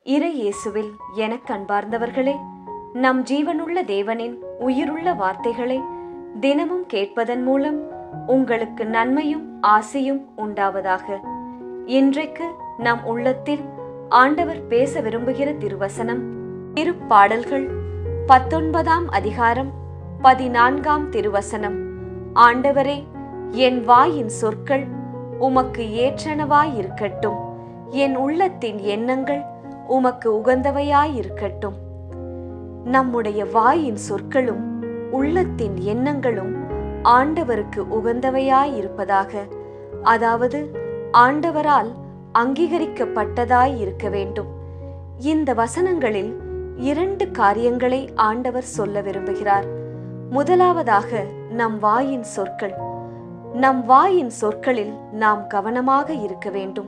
இறை இயேசுவில் எனக் அன்பார்ந்தவர்களே நம் ஜீவனுள்ள தேவனின் உயிருள்ள வார்த்தைகளை தினமும் கேட்பதன் மூலம் உங்களுக்கு நன்மையும் ஆசையும் உண்டாவதாக இன்றைக்கு நம் உள்ளத்தில் ஆண்டவர் பேச விரும்புகிற திருவசனம் திருப்பாடல்கள் பத்தொன்பதாம் அதிகாரம் பதினான்காம் திருவசனம் ஆண்டவரே என் வாயின் சொற்கள் உமக்கு ஏற்றனவாயிருக்கட்டும் என் உள்ளத்தின் எண்ணங்கள் உமக்கு உகந்தவையாயிருக்கட்டும் நம்முடைய வாயின் சொற்களும் உள்ளத்தின் எண்ணங்களும் ஆண்டவருக்கு உகந்தவையாயிருப்பதாக அதாவது ஆண்டவரால் அங்கீகரிக்கப்பட்டதாய் இருக்க வேண்டும் இந்த வசனங்களில் இரண்டு காரியங்களை ஆண்டவர் சொல்ல விரும்புகிறார் முதலாவதாக நம் வாயின் சொற்கள் நம் வாயின் சொற்களில் நாம் கவனமாக இருக்க வேண்டும்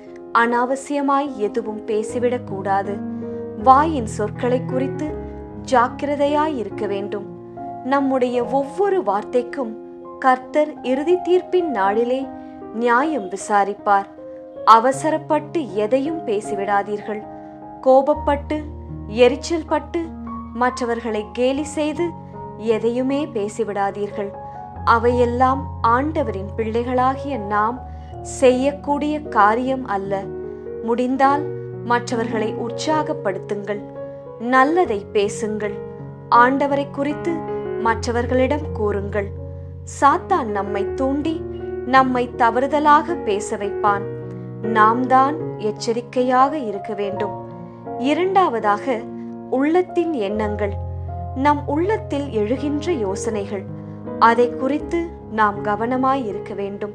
அனாவசியமாய் எதுவும் பேசிவிடக் கூடாது வாயின் சொற்களை குறித்து ஜாக்கிரதையாய் இருக்க வேண்டும் நம்முடைய ஒவ்வொரு வார்த்தைக்கும் கர்த்தர் இறுதி தீர்ப்பின் நாளிலே நியாயம் விசாரிப்பார் அவசரப்பட்டு எதையும் பேசிவிடாதீர்கள் கோபப்பட்டு எரிச்சல் பட்டு மற்றவர்களை கேலி செய்து எதையுமே பேசிவிடாதீர்கள் அவையெல்லாம் ஆண்டவரின் பிள்ளைகளாகிய நாம் செய்யக்கூடிய காரியம் அல்ல முடிந்தால் மற்றவர்களை உற்சாகப்படுத்துங்கள் நல்லதை பேசுங்கள் ஆண்டவரை குறித்து மற்றவர்களிடம் கூறுங்கள் சாத்தான் நம்மை தூண்டி நம்மை தவறுதலாக பேச வைப்பான் நாம் தான் எச்சரிக்கையாக இருக்க வேண்டும் இரண்டாவதாக உள்ளத்தின் எண்ணங்கள் நம் உள்ளத்தில் எழுகின்ற யோசனைகள் அதை குறித்து நாம் கவனமாய் இருக்க வேண்டும்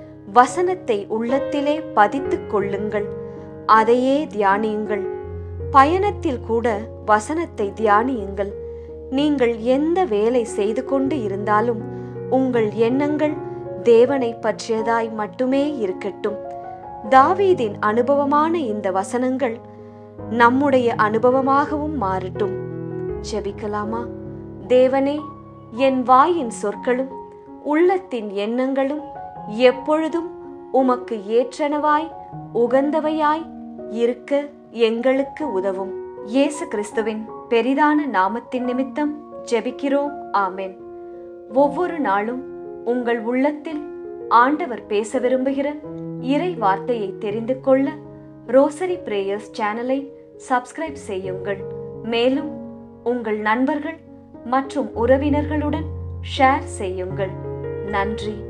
வசனத்தை உள்ளத்திலே பதித்துக் கொள்ளுங்கள் அதையே தியானியுங்கள் பயணத்தில் கூட வசனத்தை தியானியுங்கள் நீங்கள் எந்த வேலை செய்து கொண்டு இருந்தாலும் உங்கள் எண்ணங்கள் தேவனை பற்றியதாய் மட்டுமே இருக்கட்டும் தாவீதின் அனுபவமான இந்த வசனங்கள் நம்முடைய அனுபவமாகவும் மாறட்டும் ஜெபிக்கலாமா தேவனே என் வாயின் சொற்களும் உள்ளத்தின் எண்ணங்களும் எப்பொழுதும் உமக்கு ஏற்றனவாய் உகந்தவையாய் இருக்க எங்களுக்கு உதவும் இயேசு கிறிஸ்துவின் பெரிதான நாமத்தின் நிமித்தம் ஜெபிக்கிறோம் ஆமென் ஒவ்வொரு நாளும் உங்கள் உள்ளத்தில் ஆண்டவர் பேச விரும்புகிற இறை வார்த்தையை தெரிந்து கொள்ள ரோசரி பிரேயர்ஸ் சேனலை சப்ஸ்கிரைப் செய்யுங்கள் மேலும் உங்கள் நண்பர்கள் மற்றும் உறவினர்களுடன் ஷேர் செய்யுங்கள் நன்றி